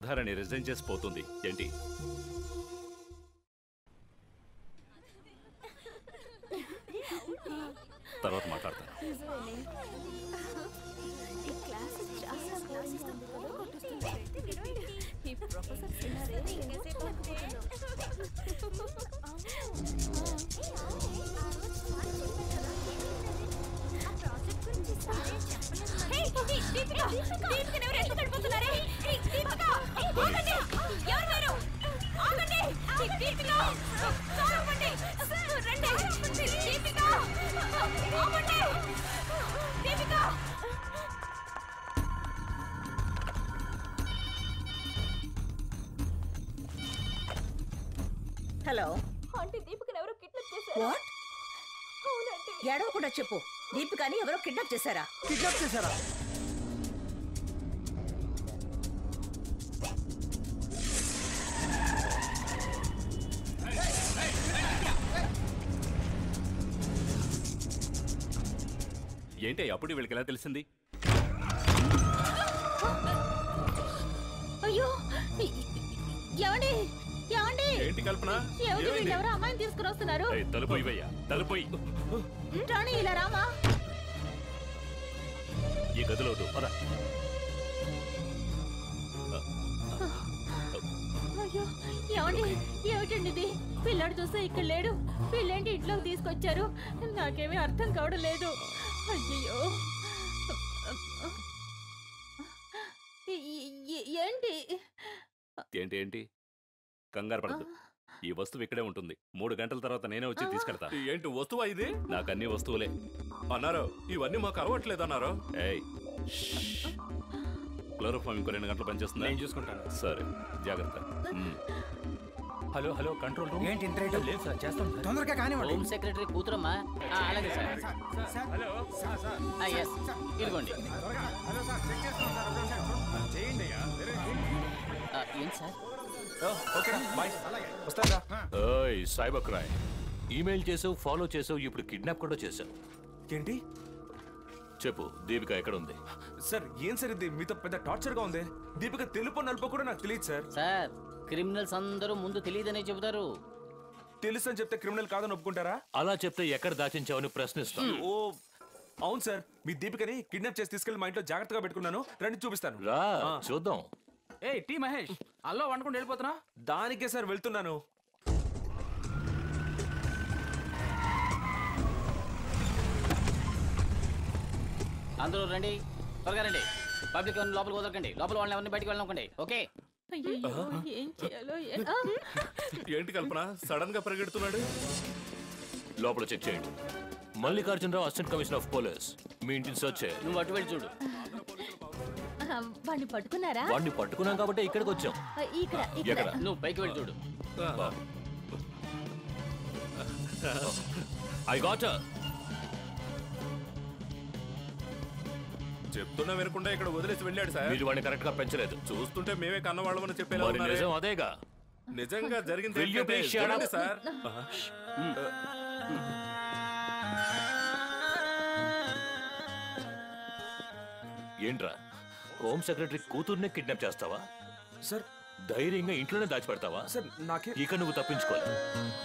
ధరణి resign చేసి పోతుంది ఏంటి తర్వాత మాట్లాడతాను ఈ క్లాస్ చాలా క్లాసెస్ ఈ ప్రొఫెసర్ హలో ఆంటీ దీపికను ఎవరో కిడ్నాప్ చేశారు వాట్ అవునండి ఏడవకుండా చెప్పు దీపికాని ఎవరో కిడ్నాప్ చేశారా కిడ్నాప్ చేశారా ఏంటి అప్పుడు వీళ్ళకి ఎలా తెలిసింది అయ్యో ఏమండి ఏమండి ఏంటి కల్పన ఏమిటి ఏమైంది? ఎవరో అమ్మాయిని తీసుకుని వస్తున్నారు ఏయ్, తలుపు ఇవయ్యా తలుపు ఇయ్యి. రాణి ఇలా రామా ఈ గదిలో వద్దు. పద అయ్యో ఏమండి ఏమిటండి ఇది పిల్లాడు చూస్తే ఇక్కడ లేడు పిల్లేంటి ఇంట్లోకి తీసుకొచ్చారు నాకేమీ అర్థం కావడం లేదు అయ్యో ఈ- ఈ- ఏంటి ఏంటి ఏంటి కంగారు పడదు ఈ వస్తువు ఇక్కడే ఉంటుంది మూడు గంటల తర్వాత నేనే వచ్చి తీసుకెళ్తా ఏంటి వస్తువా ఇది నాకు అన్ని వస్తువులే అన్నారు ఇవన్నీ మాకు అలవట్లేదు అన్నారు ఏయ్ క్లోరోఫామ్ ఇంకో రెండు గంటలు పనిచేస్తుంది నేను చూసుకుంటాను సరే జాగ్రత్త మ్. హలో హలో కంట్రోల్ రూమ్ ఏంటి ఇంత రేటు? లేదు సార్ చేస్తాం సార్. తొందరగా కానివ్వండి హోమ్ సెక్రటరీ కూతురమ్మా ఆ, అలాగే సార్ ఆ, ఎస్ ఇదిగోండి ఆ, ఏంటి సార్ ఓకే బాయ్ వస్తారా ఓయ్ సైబర్ క్రైమ్ ఈమెయిల్ చేసావు ఫాలో చేసావు ఇప్పుడు కిడ్నాప్ కూడా చేసావు ఏంటి చెప్పు దీపిక ఎక్కడ ఉంది సార్ ఏం సార్ ఇది మీతో పెద్ద టార్చర్ గా ఉంది దీపిక తెలుపు నలుపు కూడా నాకు తెలియదు సార్ సార్ క్రిమినల్స్ అందరూ ముందు తెలియదనే చెబుతారు తెలుసు అని చెప్తే క్రిమినల్ కాదని ఒప్పుకుంటారా అలా చెప్తే ఎక్కడ దాచించావని ప్రశ్నిస్తాను ఓ అవును సార్ మీ దీపికని కిడ్నాప్ చేసి తీసుకెళ్లి మా ఇంట్లో జాగ్రత్తగా పెట్టుకున్నాను రండి చూపిస్తాను రా చూద్దాం ఏ టీ మహేష్ అల్లో వండుకుంటూ వెళ్ళిపోతున్నా దానికే సార్ వెళ్తున్నాను అందరూ రండి త్వరగా రండి పబ్లిక్ ఎవరిని లోపలికి వదలకండి లోపల వాళ్ళని ఎవరిని బయటికి వెళ్ళనుకోండి ఓకే అయ్యో ఏం చేయాలో ఏ- ఆ! ఏంటి కల్పన సడన్ గా పరిగెడుతున్నాడు లోపల చెక్ చేయండి Mallikarjunarao assistant commissioner of police మీ ఇంటిని సర్చ్ చేయాలి నువ్వు అటు వెళ్ళి చూడు ఆ, వాడిని పట్టుకున్నారా వాడిని పట్టుకున్నాం కాబట్టి ఇక్కడికి వచ్చాం ఆ, ఇక్కడ ఇక్కడ ఎక్కడ నువ్వు పైకి వెళ్ళి చూడు ఐ గాట్ చెప్తున్నా వినకుండా ఇక్కడ వదిలేసి వెళ్ళాడు సార్ మీరు వాడిని కరెక్ట్ గా పెంచలేదు చూస్తుంటే మేమే కన్నవాళ్ళమని చెప్పేలా మరి ఉన్నారే. నిజం అదేగా నిజంగా జరిగింది Will you ఏంటంటే, please shut up? చూడండి సార్ ఏంట్రా హోమ్ సెక్రటరీ కూతుర్నే కిడ్నాప్ చేస్తావా సార్ ధైర్యంగా ఇంట్లోనే దాచిపెడతావా సార్ నాకే ఇక నువ్వు తప్పించుకోలేవు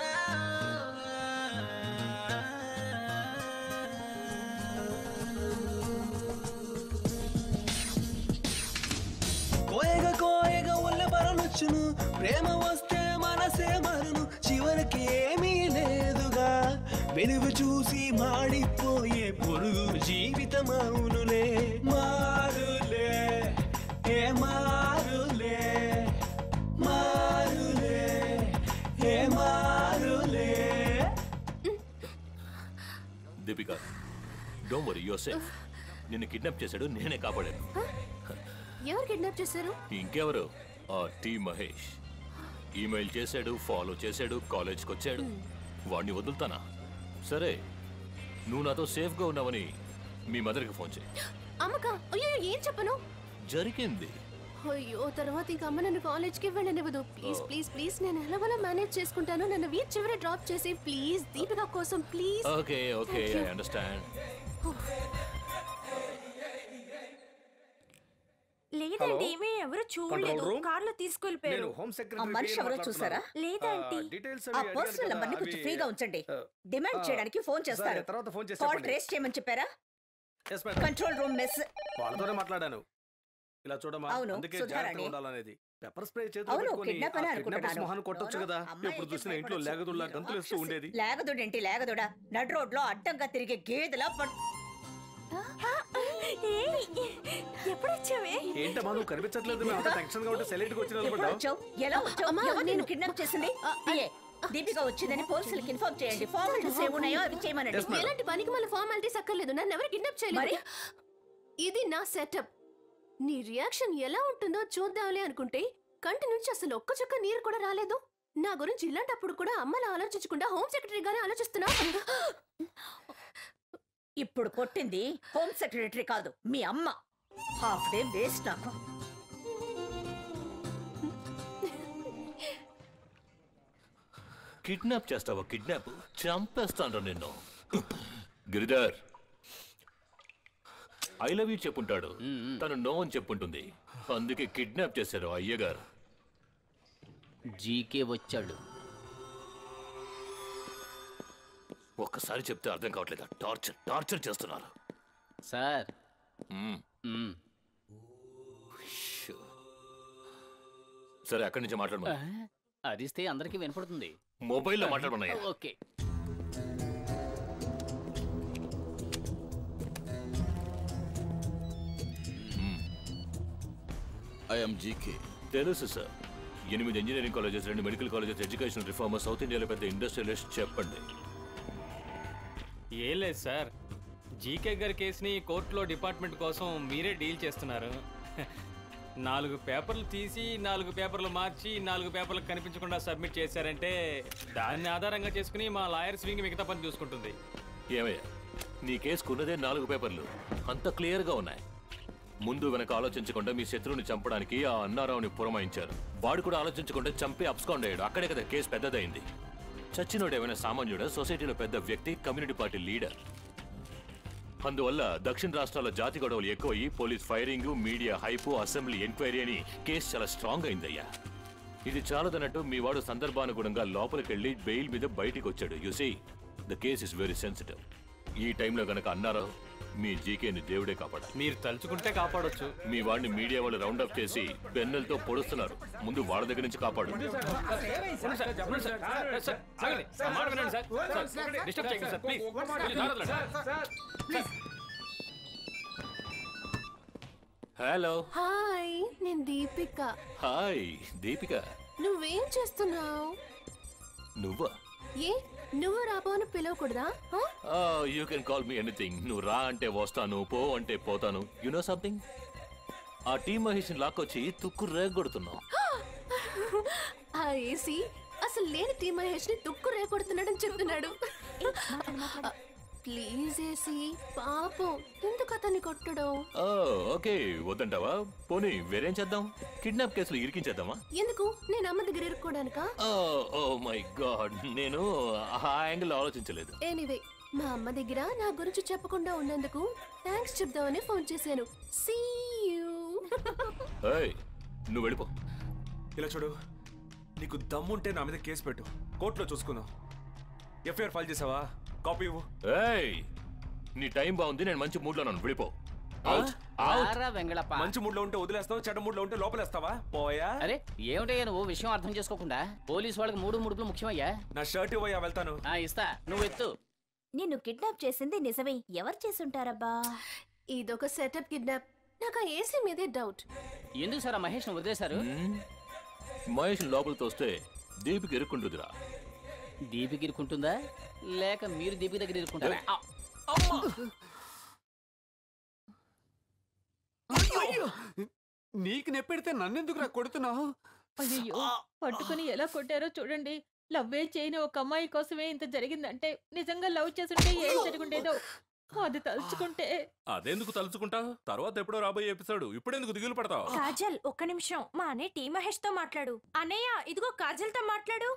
కోయగా కోయగా ఒళ్ళ బరనొచ్చును ప్రేమ వస్తే మనసే మరను చివరికి ఏమీ లేదుగా వెలుగు చూసి మాడిపోయే పొరుగు జీవితం అవునులే మారులే ఏ మారులే మారులే ఏ మారులే Deepika don't worry your safe నిన్ను కిడ్నాప్ చేశాడు నేనే కాపాడాను ఎవరు కిడ్నాప్ చేశారు ఇంకెవరు ఆ టీ మహేష్ ఈమెయిల్ చేశాడు ఫాలో చేశాడు కాలేజ్కి వచ్చాడు వాడిని వదులుతానా సరే నువ్వు నాతో సేఫ్గా ఉన్నావని మీ మదర్కి ఫోన్ చేయి అమ్మక అయ్యో ఏం చెప్పను జరిగింది అయ్యో తర్వాత ఇంక అమ్మ నన్ను కాలేజ్కి వెళ్ళనివ్వదు ప్లీజ్ ప్లీజ్ ప్లీజ్ నేను ఎలాగోలా మేనేజ్ చేసుకుంటాను నన్ను వీధి చివర డ్రాప్ చేసి ప్లీజ్ దీపిక కోసం please okay okay Thank you. I understand లేదండి మేము ఎవరు చూడలేదు room? కార్లో తీసుకెళ్ళిపోయారు నేను హోమ్ ఆ సెక్రటరీ మనిషి ఎవరో చూసారా లేదండి డీటెయిల్స్ ఆ పర్సనల్ నంబర్ ని కొంచెం ఫ్రీగా ఉంచండి డిమాండ్ చేయడానికి ఫోన్ చేస్తారు తర్వాత ఫోన్ చేసి కాల్ చెప్పండి. ట్రేస్ చేయమని చెప్పారా Yes, madam. Control room mess వాళ్ళతోనే మాట్లాడాను ఇలా చూడమా అవును, అందుకే సుధారాణి. జాగ్రత్తగా ఉండాలనేది పెప్పర్ స్ప్రే చేతిలో అవును, పెట్టుకొని kidnap అని ఆ అనుకుంటున్నాను. kidnappers మొహాన్ని కొట్టొచ్చు కదా అమ్మాయి ఎప్పుడు అయితే చూసినా ఇంట్లో భయపడొచ్చు. లేగదుల్లా గంతులు వేస్తూ ఉండేది లేగదుడేంటి లేగదుడా నడు రోడ్ లో అడ్డంగా తిరిగే గేదెలా పడ్- ఏయ్, ఎప్పుడు వచ్చావే ఏంటమ్మా నువ్వు కనిపించట్లేదు మేము అంత టెన్షన్ గా ఉంటే సైలెంట్ గా వచ్చిన ఎప్పుడు వచ్చావు ఎలా వచ్చావు ఎవరు నిన్ను కిడ్నాప్ చేసింది పిఏ, దీపిక వచ్చిందని పోలీసులకు ఇన్ఫార్మ్ చేయండి ఫార్మాలిటీస్ ఏమున్నాయో అవి చేయమనండి Yes, madam. ఎలాంటి పనికి మళ్ళీ ఫార్మాలిటీస్ అక్కర్లేదు నన్ను ఎవరు కిడ్నాప్ మరి? చేయలేదు ఇది నా సెటప్ నీ రియాక్షన్ ఎలా ఉంటుందో చూద్దాంలే అనుకుంటే కంటి నుంచి అసలు ఒక్క చుక్క నీరు కూడా రాలేదు నా గురించి ఇలాంటప్పుడు కూడా అమ్మలా ఆలోచించకుండా హోమ్ సెక్రటరీ గానే ఆలోచిస్తున్నా ఇప్పుడు కొట్టింది హోమ్ సెక్రటరీ కాదు మీ అమ్మ హాఫ్ డే వేస్ట్ నాకు కిడ్నాప్ చేస్తావా కిడ్నాప్ చంపేస్తాను నిన్ను గిరిధర్ ఐ లవ్ యూ చెప్పుంటాడు తను నో అని చెప్పుంటుంది అందుకే కిడ్నాప్ చేశారు అయ్యగారు జీకే వచ్చాడు ఒక్కసారి చెప్తే అర్థం కావట్లేదా టార్చర్ టార్చర్ చేస్తున్నారు సార్ మ్మ్. మ్మ్. షూ. సరే అక్కడి నుంచి మాట్లాడమా అరిస్తే అందరికీ వినపడుతుంది మొబైల్లో మాట్లాడమన్నాయా ఓకే ఐఎమ్ జీకే తెలుసు సార్ ఎనిమిది ఇంజనీరింగ్ కాలేజెస్ రెండు medical colleges education reformer South ఇండియాలో పెద్ద ఇండస్ట్రియలిస్ట్ చెప్పండి ఏం లేదు సార్ జీకే గారి కేసుని కోర్టులో డిపార్ట్మెంట్ కోసం మీరే డీల్ చేస్తున్నారు నాలుగు పేపర్లు తీసి నాలుగు పేపర్లు మార్చి నాలుగు పేపర్లు కనిపించకుండా సబ్మిట్ చేశారంటే దాన్ని ఆధారంగా చేసుకుని మా లాయర్స్ వింగ్ మిగతా పని చూసుకుంటుంది ఏమయ్యా నీ కేసుకున్నదే నాలుగు పేపర్లు అంత క్లియర్గా ఉన్నాయి ముందు వెనక ఆలోచించకుండా మీ శత్రువుని చంపడానికి ఆ అన్నారావుని పురమాయించారు వాడు కూడా ఆలోచించకుండా చంపి అప్స్కాండ్ అయ్యాడు అక్కడే కదా కేసు పెద్దదైంది చచ్చినోడు ఏమైనా సామాన్యుడా సొసైటీలో పెద్ద వ్యక్తి కమ్యూనిటీ పార్టీ లీడర్ అందువల్ల దక్షిణ రాష్ట్రాల జాతి గొడవలు ఎక్కువయ్యి police firing media hype assembly enquiry అని కేసు చాలా స్ట్రాంగ్ అయిందయ్యా ఇది చాలదన్నట్టు మీ వాడు సందర్భానుగుణంగా లోపలికెళ్ళి బెయిల్ మీద బయటికి వచ్చాడు you see the case is very sensitive ఈ టైంలో గనక అన్నారో మీ జీకేని దేవుడే కాపాడాలి మీరు తలుచుకుంటే కాపాడొచ్చు మీ వాడిని మీడియా వాళ్ళు రౌండ్ అప్ చేసి పెన్నెలతో పొడుస్తున్నారు ముందు వాళ్ళ దగ్గర నుంచి కాపాడు డిస్టర్బ్ చేయకండి సార్ ప్లీజ్ హలో హాయ్ నేను దీపిక హాయ్ దీపిక నువ్వేం చేస్తున్నావు నువ్వా ఏ నువ్వు రాబో అని పిలవకూడదా ఆ? You can call me anything నువ్వు రా అంటే వస్తాను పో అంటే పోతాను యు నో సంథింగ్ ఆ టీం మహేష్ లాక్కొచ్చి తుక్కు రేగొడుతున్నావు ఆ ఏసీ అసలు లేని టీ మహేష్ ని తుక్కు రేపడుతున్నాడని చెప్తున్నాడు ప్లీజ్ ఏసీ పాపం ఎందుకు అతన్ని కొట్టడం ఓకే వద్దంటావా పోనీ వేరేం చేద్దాం కిడ్నాప్ కేసులు ఇరికించేద్దామా ఎందుకు నేను అమ్మ దగ్గర ఇరుక్కోడానికా ఓ మై గాడ్ నేను ఆ యాంగిల్ ఆలోచించలేదు ఎనీవే మా అమ్మ దగ్గర నా గురించి చెప్పకుండా ఉన్నందుకు థ్యాంక్స్ చెప్దామని ఫోన్ చేశాను సీ యూ ఏయ్ నువ్వు వెళ్ళిపో ఇలా చూడు నీకు దమ్ముంటే నా మీద కేసు పెట్టు కోర్టులో చూసుకుందాం ఎఫ్ఐఆర్ ఫైల్ చేసావా కాపీ ఇవ్వు ఏయ్ నీ టైం బాగుంది నేను మంచి మూడ్లో ఉన్నాను వెళ్ళిపో అవుట్ అవుట్ రారా వెంగళప్ప మంచి మూడ్లో ఉంటే వదిలేస్తావు చెడ్డ మూడ్లో ఉంటే లోపలేస్తావా పోయా అరే ఏమిటయ్యా నువ్వు విషయం అర్థం చేసుకోకుండా పోలీస్ వాళ్ళకి మూడు ముడుపులు ముఖ్యమయ్యా నా షర్ట్ ఇవ్వయ్యా వెళ్తాను ఆ, ఇస్తా నువ్వు ఎత్తు నిన్ను కిడ్నాప్ చేసింది నిజమే ఎవరు చేసుంటారబ్బా ఇదొక సెటప్ కిడ్నాప్ నాకు ఆ ఏసీ మీదే డౌట్ ఎందుకు సార్ ఆ మహేష్ వదిలేశారు మహేష్ లోపలికి వస్తే దీపికి ఇరుక్కుంటుందిరా దీపికి ఇరుక్కుంటుందా లేక మీరు దీపికి దగ్గర ఇరుక్కుంటారా ఆ, నీకు నెప్పెడితే నన్నెందుకు రా కొడుతున్నావు అయ్యో పట్టుకుని ఎలా కొట్టారో చూడండి లవ్వే చేయని ఒక అమ్మాయి కోసమే ఇంత జరిగిందంటే నిజంగా లవ్ చేస్తుంటే ఏం జరుగుండేదో అది తలుచుకుంటే అదెందుకు తలుచుకుంటా తర్వాత ఎప్పుడో రాబోయే ఎపిసోడ్ ఇప్పుడెందుకు దిగులు పడతావు కాజల్ ఒక్క నిమిషం మా అన్నయ్య టీ మహేష్ తో మాట్లాడు అన్నయ్య ఇదిగో కాజల్ తో మాట్లాడు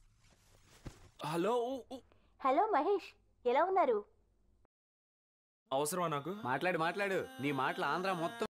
హలో హలో మహేష్ ఎలా ఉన్నారు అవసరమా నాకు మాట్లాడు మాట్లాడు నీ మాటలు ఆంధ్ర మొత్తం